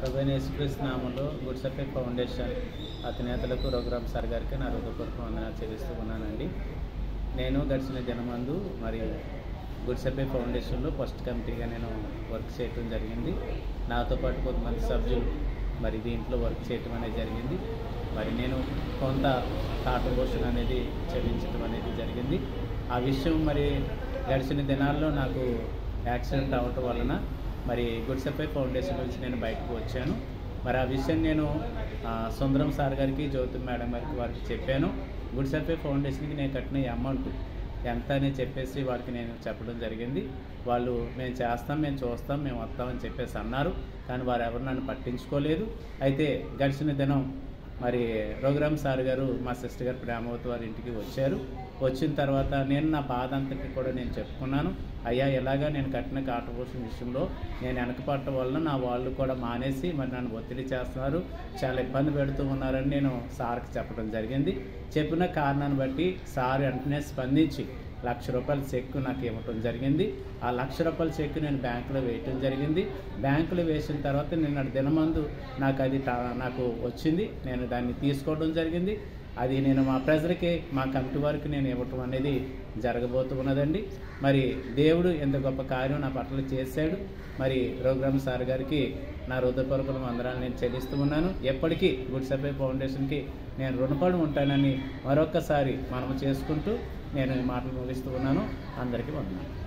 ప్రభు యేసుక్రీస్తు నామంలో గుడ్సపే ఫౌండేషన్ అధినేతలకు రఘురామ్ సార్ గారికి నా హృదయపూర్వక వందనాలు చెల్లిస్తూ ఉన్నానండి నేను గడిచిన దినమందు మరి గుడ్సపే ఫౌండేషన్లో ఫస్ట్ కమిటీగా నేను వర్క్ చేయటం జరిగింది నాతో పాటు కొంతమంది సభ్యులు మరి దీంట్లో వర్క్ చేయటం అనేది జరిగింది మరి నేను కొంత కాంట్రిబ్యూషన్ అనేది చెల్లించడం అనేది జరిగింది ఆ విషయం మరి గడిచిన దినాల్లో నాకు యాక్సిడెంట్ అవ్వటం వలన మరి గుడ్సపై ఫౌండేషన్ నుంచి నేను బయటకు వచ్చాను మరి ఆ విషయం నేను ఆ, సుందరం సార్ గారికి జ్యోతి మేడం గారికి వారికి చెప్పాను గుడ్సపై ఫౌండేషన్కి నేను కట్టిన ఈ అమౌంట్ ఎంత అని చెప్పేసి వారికి నేను చెప్పడం జరిగింది వాళ్ళు మేము చేస్తాం మేము చూస్తాం మేము వస్తామని చెప్పేసి అన్నారు కానీ వారు ఎవరు నన్ను పట్టించుకోలేదు అయితే గడిచిన దినం మరి రఘురామ్ సార్ గారు మా సిస్టర్ గారు ప్రేమవతి వారి ఇంటికి వచ్చారు వచ్చిన తర్వాత నేను నా బాధ అంతటి కూడా నేను చెప్పుకున్నాను అయ్యా ఎలాగా నేను కట్టిన కాంట్రిబ్యూషన్ విషయంలో నేను వెనకపడటం వలన నా వాళ్ళు కూడా మానేసి మరి నన్ను ఒత్తిడి చేస్తున్నారు చాలా ఇబ్బంది పెడుతూ ఉన్నారని నేను సార్కి చెప్పడం జరిగింది చెప్పిన కారణాన్ని బట్టి సార్ వెంటనే స్పందించి లక్ష రూపాయల చెక్ నాకు ఇవ్వటం జరిగింది ఆ లక్ష రూపాయల చెక్ నేను బ్యాంకులో వేయటం జరిగింది బ్యాంకులో వేసిన తర్వాత నిన్న దినమందు నాకు అది టా- నాకు వచ్చింది నేను దాన్ని తీసుకోవడం జరిగింది అది నేను మా ప్రజలకి మా కమిటీ వారికి నేను ఇవ్వటం అనేది జరగబోతూ ఉన్నదండి మరి దేవుడు ఎంత గొప్ప కార్యం నా పట్ల చేశాడు మరి రఘురామ్ సార్ గారికి నా హృదయపూర్వక వందనాలు నేను చెల్లిస్తూ ఉన్నాను ఎప్పటికీ గుడ్ సపే ఫౌండేషన్కి నేను రుణపడి ఉంటానని మరొక్కసారి మనం చేసుకుంటూ నేను ఈ మాటలు ముగిస్తూ ఉన్నాను అందరికీ వందనాలు